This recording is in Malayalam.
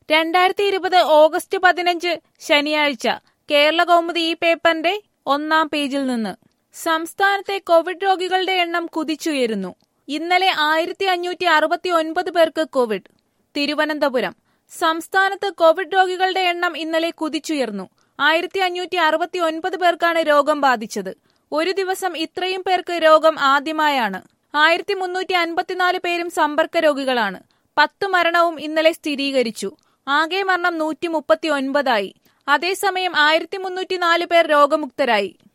രണ്ടായിരത്തി ഇരുപത് ഓഗസ്റ്റ് പതിനഞ്ച് ശനിയാഴ്ച കേരള കൗമുദി ഈ പേപ്പറിന്റെ ഒന്നാം പേജിൽ നിന്ന് സംസ്ഥാനത്തെ കോവിഡ് രോഗികളുടെ എണ്ണം കുതിച്ചുയരുന്നു ഇന്നലെ ആയിരത്തി അഞ്ഞൂറ്റി അറുപത്തി ഒൻപത് പേർക്ക് കോവിഡ് തിരുവനന്തപുരം സംസ്ഥാനത്ത് കോവിഡ് രോഗികളുടെ എണ്ണം ഇന്നലെ കുതിച്ചുയർന്നു ആയിരത്തി അഞ്ഞൂറ്റി അറുപത്തി ഒൻപത് പേർക്കാണ് രോഗം ബാധിച്ചത് ഒരു ദിവസം ഇത്രയും പേർക്ക് രോഗം ആദ്യമായാണ് ആയിരത്തി മുന്നൂറ്റി അൻപത്തിനാല് പേരും സമ്പർക്ക രോഗികളാണ് പത്ത് മരണവും ഇന്നലെ സ്ഥിരീകരിച്ചു ആകെ മരണം നൂറ്റി മുപ്പത്തി ഒൻപതായി അതേസമയം ആയിരത്തി മുന്നൂറ്റി നാല് പേർ രോഗമുക്തരായി